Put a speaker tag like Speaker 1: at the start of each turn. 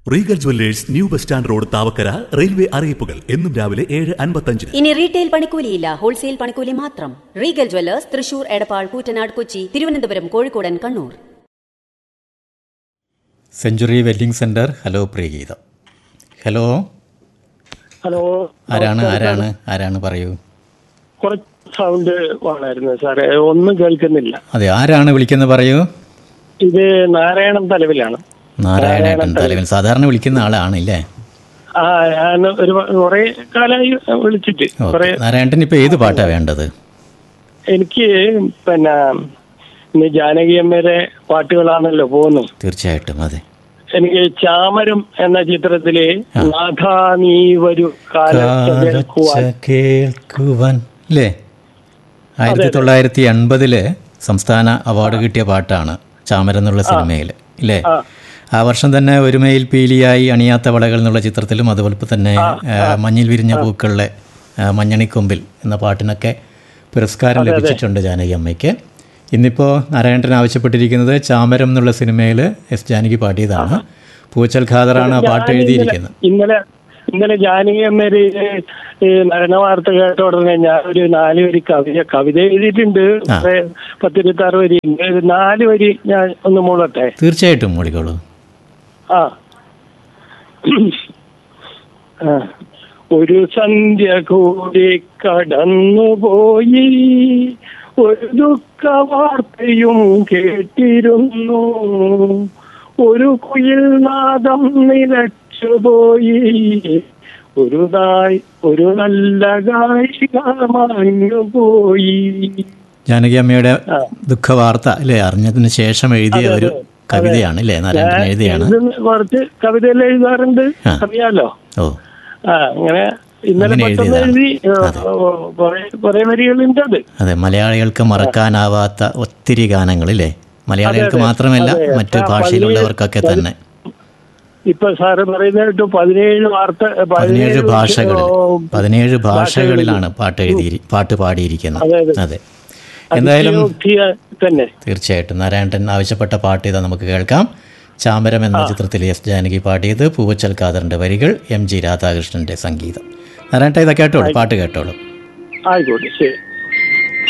Speaker 1: Regal jewellers new bus stand road Thavakkara railway അറിയിപ്പുകൾ എന്നും രാവിലെ ഏഴ് അൻപത്തഞ്ചിന്
Speaker 2: ഇനി റീറ്റെയിൽ പണിക്കൂലിയില്ല ഹോൾസെയിൽ പണിക്കൂലി മാത്രം റീഗൽ ജ്വല്ലേഴ്സ് തൃശൂർ എടപ്പാൾ കൂറ്റനാട് കൊച്ചി തിരുവനന്തപുരം കോഴിക്കോടൻ Kannur
Speaker 3: century wedding centre hello Priyageetham hello
Speaker 4: hello
Speaker 3: ആരാണ് ആരാണ് ആരാണ് പറയൂ
Speaker 4: കുറച്ച് സൗണ്ട് വേണമായിരുന്നു സാറേ ഒന്നും കേൾക്കുന്നില്ല
Speaker 3: അതെ ആരാണ് വിളിക്കുന്നത് പറയൂ
Speaker 4: ഇത് നാരായണൻ തലവിലാണ്
Speaker 3: നാരായണേട്ടൻ തലവൻ സാധാരണ വിളിക്കുന്ന ആളാണ് ഇല്ലേ
Speaker 4: ആ ഞാൻ ഒരു കുറെ കാലമായി വിളിച്ചിട്ട് കുറെ
Speaker 3: ഓക്കെ നാരായണൻ ഇപ്പോൾ ഏത് പാട്ടാണ് വേണ്ടത്
Speaker 4: എനിക്ക് പിന്നെ ഇന്ന് ജാനകി അമ്മയുടെ പാട്ടുകളാണല്ലോ പോകുന്നു
Speaker 3: തീർച്ചയായിട്ടും അതെ
Speaker 4: എനിക്ക് ചാമരം എന്ന ചിത്രത്തിലെ നാഥാ നീ വരൂ കാലച്ച കേൾക്കുവാൻ
Speaker 3: കാലൊച്ച കേൾക്കുവാൻ അല്ലേ ആയിരത്തി തൊള്ളായിരത്തി എൺപതില് സംസ്ഥാന അവാർഡ് കിട്ടിയ പാട്ടാണ് ചാമരം എന്നുള്ള സിനിമയിൽ ഇല്ലേ ആ വർഷം തന്നെ ഒരുമയിൽ പീലിയായി അണിയാത്ത വളകൾ എന്നുള്ള ചിത്രത്തിലും അതുപോലെ തന്നെ ആ, മഞ്ഞിൽ വിരിഞ്ഞ പൂക്കളിലെ ആ, മഞ്ഞണിക്കൊമ്പിൽ എന്ന പാട്ടിനൊക്കെ പുരസ്കാരം ലഭിച്ചിട്ടുണ്ട് ജാനകി അമ്മയ്ക്ക് ഇന്നിപ്പോൾ നാരായണൻ ആവശ്യപ്പെട്ടിരിക്കുന്നത് ചാമരം എന്നുള്ള സിനിമയിൽ എസ് ജാനകി പാടിയതാണ് പൂച്ചൽ ഖാദറാണ് ആ പാട്ട് എഴുതിയിരിക്കുന്നത്
Speaker 4: ഇന്നലെ ഇന്നലെ ജാനകി അമ്മേര് ഈ മരണ വാർത്ത കേട്ട ഉടനെ ഞാൻ ഒരു നാല് വരി കവിത കവിത എഴുതിയിട്ടുണ്ട് കുറെ പത്തിരുപത്തി ആറ് വരി ഉണ്ട്. ഒരു നാല് വരി ഞാൻ ഒന്ന് മൂളട്ടെ
Speaker 3: തീർച്ചയായിട്ടും മോളിക്കോളൂ
Speaker 4: ആ ആ. ഒരു സന്ധ്യ കൂടി കടന്നുപോയി ഒരു ദുഃഖ വാർത്തയും കേട്ടിരുന്നു ഒരു കുയിൽ നാദം നിലച്ചുപോയി ഒരു നായ് ഒരു നല്ല ഗായിക മാഞ്ഞുപോയി
Speaker 3: ജാനകി അമ്മയുടെ ദുഃഖവാർത്ത അല്ലേ അറിഞ്ഞതിന് ശേഷം എഴുതിയ ഒരു കവിതയാണ് അല്ലേ നാരായണൻ എഴുതിയാണ്
Speaker 4: ഇത് കുറച്ച് കവിതയെല്ലാം എഴുതാറുണ്ട്
Speaker 3: ആ.
Speaker 4: അറിയാലോ
Speaker 3: ഓ
Speaker 4: ആ അങ്ങനെ ഇന്നലെ
Speaker 3: അങ്ങനെ
Speaker 4: പെട്ടെന്ന്
Speaker 3: എഴുതിയതാണ്.
Speaker 4: എഴുതി കുറെ വരികളുണ്ട് അത്
Speaker 3: അതെ മലയാളികൾക്ക് മറക്കാനാവാത്ത ഒത്തിരി ഗാനങ്ങൾ ഇല്ലേ മലയാളികൾക്ക് മാത്രമല്ല മറ്റ് ഭാഷയിലുള്ളവർക്കൊക്കെ തന്നെ
Speaker 4: ഇപ്പൊ സാറ് പറയുന്ന കേട്ടു പതിനേഴ് വാർത്ത
Speaker 3: പതിനേഴ് ഭാഷകളിൽ
Speaker 4: ഓ,
Speaker 3: പതിനേഴ് ഭാഷകളിലാണ് പാട്ട് എഴുതി പാട്ട് പാടിയിരിക്കുന്നത്
Speaker 4: അതെ, അതെ.
Speaker 3: അതെ എന്തായാലും
Speaker 4: അതിശയോക്തിയ തന്നെ
Speaker 3: തീർച്ചയായിട്ടും നാരായണൻ ആവശ്യപ്പെട്ട പാട്ട് ഇതാ നമുക്ക് കേൾക്കാം ചാമരം എന്ന ചിത്രത്തിൽ എസ് ജാനകി പാടിയത് പൂവച്ചൽ ഖാദറിന്റെ വരികൾ എം ജി രാധാകൃഷ്ണന്റെ സംഗീതം നാരായണ ഇതാ കേട്ടോളൂ പാട്ട് കേട്ടോളൂ
Speaker 4: ആയിക്കോട്ടെ ശരി